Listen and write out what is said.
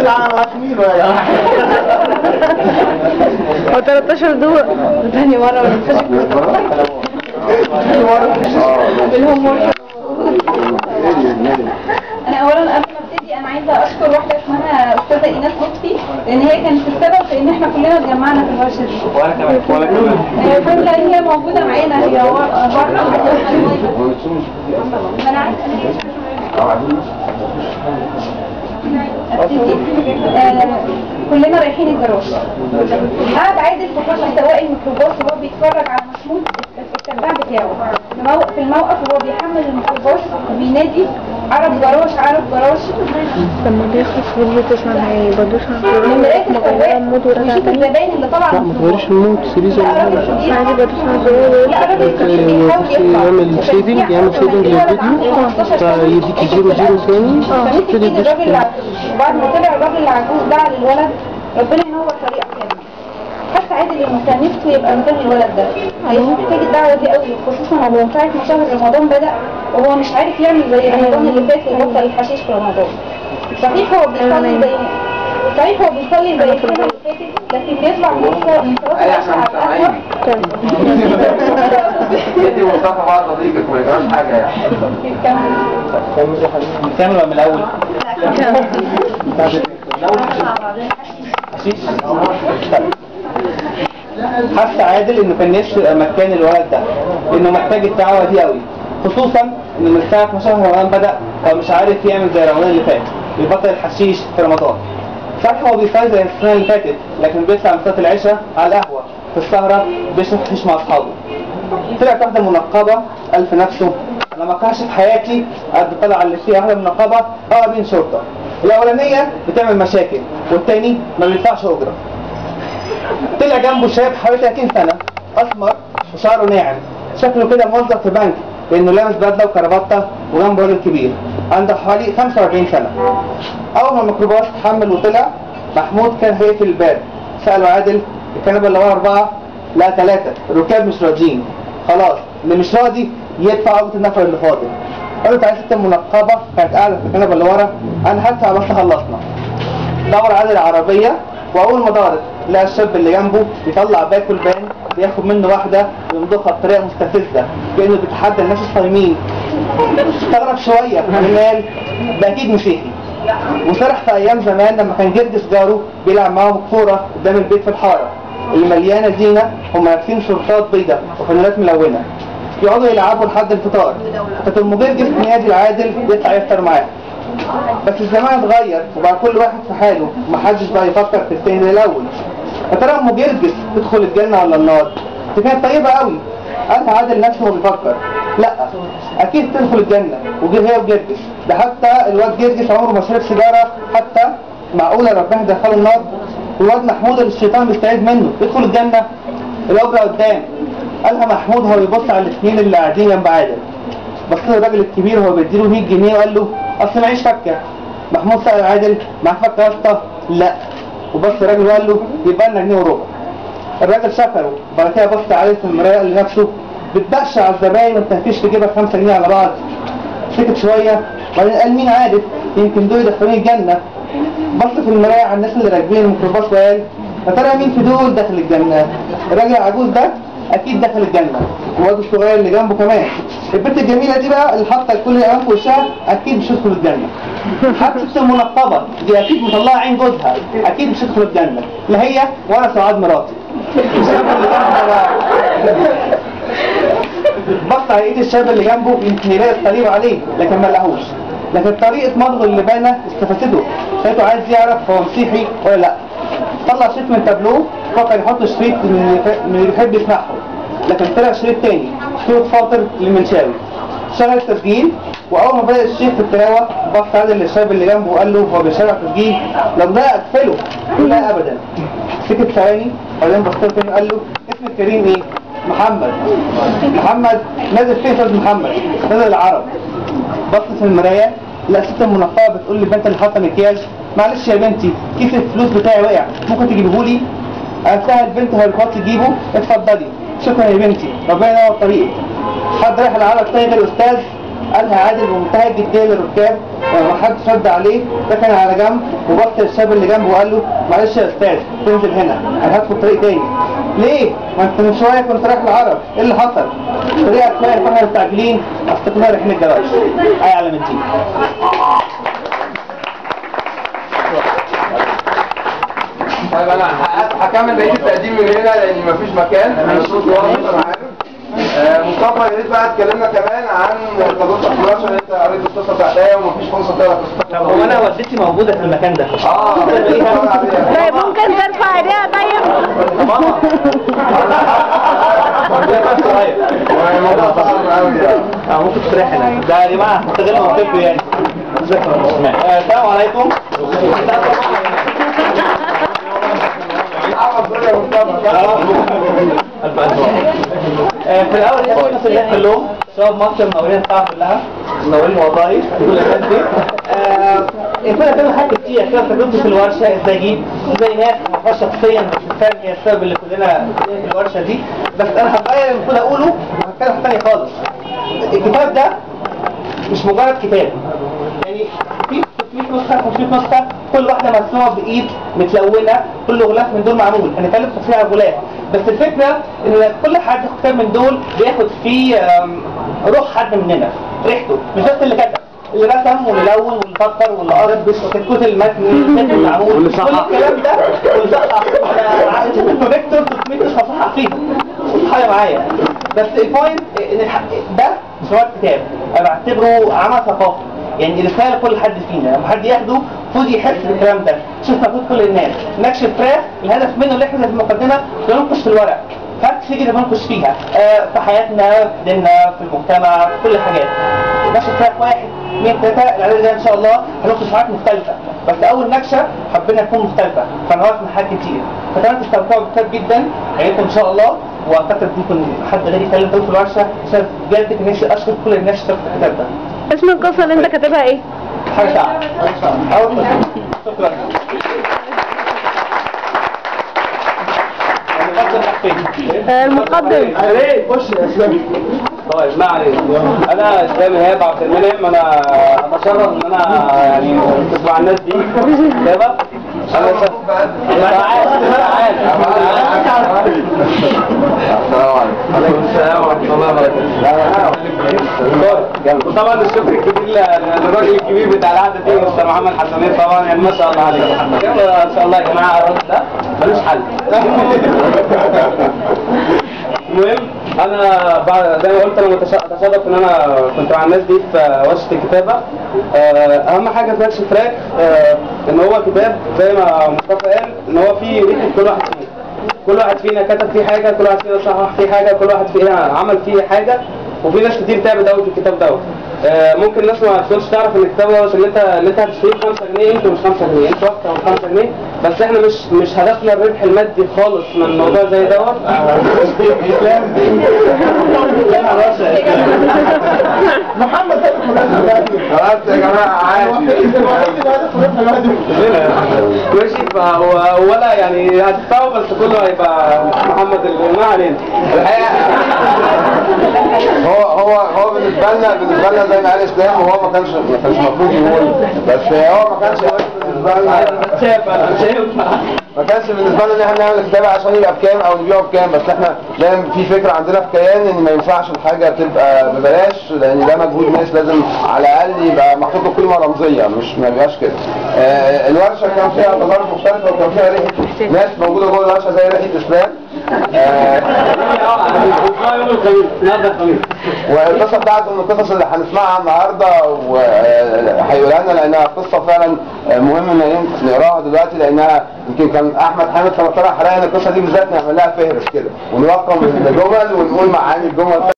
اللي عارفينه يا جماعه هو 13 دول تاني مرة بالهوم ورك انا اولا قبل ما ابتدي انا عايزه اشكر واحده اسمها استاذه ايناس لطفي لان هي كانت السبب في ان احنا كلنا اتجمعنا في الورشه دي وانا كمان وانا كمان آه، فضلا هي موجوده معانا هي ور- بره ما انا عارفه ان هي ابتدي آه، كلنا رايحين الجراج قعد عادل في فصل سواق الميكروباص وهو بيتفرج على محمود التبع بتاعه في موقف- في الموقف وهو بيحمل الميكروباص وبينادي عرب جراج عرب جراج لما بيخلص فيديو تسمع ما يبردوش عن من مراية مغيرة السواق مود ورجع ويشوف تاني الزباين اللي طالعه لا من ما تغيرش المود سيبيه زي لا ما راجل هو كبير عادي يبردوش عن الزرار لا راجل كبير بيحاول يطلع يعمل شيدنج يعمل شيدنج للفيديو فيديك زيرو زيرو تاني فمسك يبتدي ايد الراجل يدوس العجوز وبعد ما طلع الراجل العجوز ده على الولد ربنا ينور طريقك يا ابني حتى عادل انه كان نفسه يبقى مكان الولد ده هي محتاج الدعوه دي قوي خصوصا هو من ساعه ما شهر رمضان بدا وهو مش عارف يعمل زي رمضان اللي فات وبطل الحشيش في رمضان صحيح هو بيصلي زي صحيح هو بيصلي زي السنه اللي فاتت لكن بيطلع من صلاة- من صلاه العشاء على القهوه انت ومصطفى بعض صديقك ما يجراش حاجه يعني نكمل من الاول حس عادل انه كان نفسه يبقى مكان الولد ده انه محتاج الدعوه دي قوي خصوصا ان من ساعه ما شهر رمضان بدا هو مش عارف يعمل زي رمضان اللي فات بيبطل الحشيش في رمضان صحيح هو بيصلي زي السنه اللي فاتت لكن بيطلع من صلاه العشاء على القهوه في السهره بيشرب حشيش مع اصحابه طلعت واحده منقبه قال في نفسه انا ما كانش في حياتي قد طلع اللي فيها واحده منقبه او امين شرطه الاولانيه بتعمل مشاكل والتاني ما بيدفعش اجره طلع جنبه شاب حوالي 30 سنه اسمر وشعره ناعم شكله كده موظف في بنك لانه لابس بدله وكرافته وجنبه راجل كبير عنده حوالي 45 سنه اول ما الميكروباص اتحمل وطلع محمود كان هيقفل الباب ساله عادل الكنبه اللي ورا اربعه لا ثلاثه الركاب مش راضيين خلاص اللي مش راضي يدفع عقده النفر اللي فاضل قالت على ست منقبه كانت قاعده في الكنبه اللي ورا انا هدفع بس خلصنا دور على العربية وأول ما دارت لقى الشاب اللي جنبه بيطلع باكل بان بياخد منه واحدة ويمضخها بطريقة مستفزة كأنه بيتحدى الناس الصايمين استغرب شوية قال ده أكيد مسيحي وسرح في أيام زمان لما كان جد سجاره بيلعب معاهم كورة قدام البيت في الحارة اللي مليانة زينة هم لابسين شرطات بيضة وفانيلات ملونة يقعدوا يلعبوا لحد الفطار كانت المدير جسم نادي العادل يطلع يفطر معاه بس الزمان اتغير وبقى كل واحد في حاله ومحدش بقى يفكر في التاني زي الاول يا ترى ام جرجس تدخل الجنه ولا النار دي كانت طيبه قوي قالها عادل نفسه وهو بيفكر لا اكيد تدخل الجنه وجه هي وجرجس ده حتى الواد جرجس عمره ما شرب سيجاره حتى معقوله ربنا يدخله النار والواد محمود اللي الشيطان بيستعيد منه يدخل الجنه الاجره قدام قالها محمود هو بيبص على الاثنين اللي قاعدين جنب عادل بص له الراجل الكبير وهو بيديله 100 جنيه وقال له اصل معيش فكه محمود سأل عادل معاك فكه يا اسطى؟ لا وبص الراجل وقال له يبقى لنا جنيه وربع الراجل شكره وبعد كده بص عليه في المرايه قال لنفسه بتبقش على الزباين وانت مفيش في جيبك 5 جنيه على بعض سكت شويه وبعدين قال مين عارف يمكن دول يدخلوني الجنه بص في المرايه على الناس اللي راكبين الميكروباص وقال يا ترى مين في دول داخل الجنه؟ الراجل العجوز ده اكيد دخل الجنه الواد الصغير اللي جنبه كمان البنت الجميله دي بقى اللي حاطه كل الايام في وشها اكيد مش هتدخل الجنه حتى الست المنقبه دي اكيد مطلعه عين جوزها اكيد مش هتدخل الجنه لا هي ولا سعاد مراتي الشاب اللي جنبه بقى- بص على ايد الشاب اللي جنبه يمكن يلاقي الصليب عليه لكن ما لقاهوش لكن طريقه مضغ اللبانه استفزته خليته عايز يعرف هو مسيحي ولا لا طلع شريط من تابلوه فكر يحط شريط من اللي ف- من اللي بيحب يسمعهم لكن طلع شريط تاني شريط فاطر للمنشاوي شغل التسجيل واول ما بدا الشيخ في التلاوه بص عادل للشاب اللي جنبه وقال له هو بيشغل تسجيل لو ده اقفله لا ابدا سكت ثواني وبعدين بص له تاني وقال له اسم الكريم ايه؟ محمد محمد نازل فين استاذ محمد نازل العرب بص في المرايه لا ست المنقبه بتقول للبنت اللي حاطه مكياج معلش يا بنتي كيس الفلوس بتاعي وقع ممكن تجيبه لي قالتها البنت وهي بتحط تجيبه اتفضلي شكرا يا بنتي ربنا ينور طريقك حد رايح العرب تاني غير الاستاذ قالها عادل بمنتهى الجديه للركاب ما حدش رد عليه ده كان على جنب وبص للشاب اللي جنبه وقال له معلش يا استاذ تنزل هنا انا هدخل طريق تاني ليه؟ ما انت من شويه كنت رايح العرب ايه اللي حصل؟ طريقه شويه كنا مستعجلين اصل كنا رايحين الجراج اي على من دي طيب انا ه- هكمل بقيه التقديم من هنا لان مفيش مكان انا الصوت واضح انا عارف آه، مصطفى يا ريت بقى اتكلمنا كمان عن تجربه 11 اللي انت قريت القصه بتاعتها ومفيش فرصه تقرا قصتك طب هو انا والدتي موجوده في المكان ده اه طيب ممكن ترفع ايديها طيب الموضوع صعب قوي يعني اه ممكن تستريح هنا ده يا جماعه استغل موقفكم يعني آه، السلام عليكم عوض دول يا مصطفى ألف ألف آه، في الأول يا الناس اللي كلهم شباب مصر منورين الساعة كلها منورين والله كل الناس دي آه، كنا بنعمل حاجات كتير كده تجربتي في الورشة ازاي اجيب زي ناس ما اعرفهاش شخصيا بس فعلا هي السبب اللي كلنا في الورشة دي بس انا هغير اللي المفروض اقوله وهتكلم في تاني خالص الكتاب ده مش مجرد كتاب يعني في 600 نسخة 500 نسخة كل واحدة مرسومة بإيد متلونة كل غلاف من دول معمول هنتكلم تفصيل على الغلاف بس الفكرة إن كل حد ياخد كتاب من دول بياخد فيه آم، روح حد مننا ريحته مش بس اللي كتب اللي رسم واللي لون واللي فكر واللي قرا وكتكوت المتن واللي معمول واللي كل صحح. الكلام ده واللي صحح انا عملت البروجيكتور 300 نسخة صحح فيهم صحيح معايا بس البوينت ان الح- ده مش مجرد كتاب انا بعتبره عمل ثقافي يعني رساله لكل حد فينا لما حد ياخده المفروض يحس بالكلام ده شوف مفروض كل الناس نكشف فراخ الهدف منه اللي احنا في المقدمه بننقش في الورق فاكت فيجي بننقش فيها آه في حياتنا في ديننا في المجتمع في كل الحاجات نكشف فراخ واحد اثنين ثلاثه العدد ده ان شاء الله هننقش حاجات مختلفه بس اول نكشه حبينا تكون مختلفه فنوعت من حاجات كتير فكمان تستمتعوا بالكتاب جدا عيلتكم ان شاء الله واعتقد ممكن حد غير يتكلم قوي في الورشه عشان بجد كان نفسي اشكر كل الناس اللي اشتركت في الكتاب ده اسم القصة اللي انت كاتبها ايه؟ حاجه ساعه أول ما- شكرا المقدم راح فين؟ آه، المقدم ليه خش يا اسلام طيب ما علينا انا اسلام ايهاب عبد المنعم انا اتشرف ان انا يعني كنت مع الناس دي كتابه انا س- تعال تعال تعال السلام عليكم عليكم السلام ورحمه الله وبركاته وطبعا الشكر الكبير ل- للراجل الكبير بتاع القعده دي مستر محمد حسنين طبعا يعني ما شاء الله عليك ما شاء الله يا جماعه الراجل ده ملوش حل المهم انا بعد زي ما قلت انا متش- اتشرف ان انا كنت مع الناس دي في ورشه الكتابه آه، اهم حاجه في نكش فراك آه، ان هو كتاب زي ما مصطفى قال ان هو فيه ريحه كل واحد فينا كل واحد فينا كتب فيه حاجه كل واحد فينا صحح فيه حاجه كل واحد فينا عمل فيه حاجه وفي ناس كتير تعبت قوي في الكتاب دوت آه، ممكن الناس ما تكونش تعرف ان الكتاب دوت اللي انت اللي انت هتشتريه ب 5 جنيه انتوا مش 5 جنيه انتوا اكتر من 5 جنيه بس احنا مش مش هدفنا الربح المادي خالص من موضوع زي دوت محمد خلاص يا جماعه عادي ماشي فهو ولا يعني هتدفعوا بس كله هيبقى محمد اللي ما علينا الحقيقه هو هو هو بالنسبه لنا بالنسبه لنا زي ما قال اسلام وهو ما كانش ما كانش المفروض يقول بس هو ما كانش بالنسبه لنا شايف انا شايف ما كانش بالنسبه لنا ان احنا نعمل كتابه عشان يبقى بكام او نبيعه بكام بس احنا دايما في فكره عندنا في كيان ان ما ينفعش الحاجه تبقى ببلاش لان ده مجهود ناس لازم على الاقل يبقى محطوط له قيمه رمزيه مش ما يبقاش كده. آه الورشه كان فيها تجارب مختلفه وكان فيها ريحه ناس موجوده جوه الورشه زي ريحه اسلام. آه يوم الخميس النهارده الخميس والقصه بتاعته من القصص اللي هنسمعها النهارده وهيقولها لنا لانها قصه فعلا مهم ان نقراها دلوقتي لانها يمكن كان احمد حامد كان اقترح عليا ان القصه دي بالذات نعمل لها فهرس كده ونرقم الجمل ونقول معاني الجمل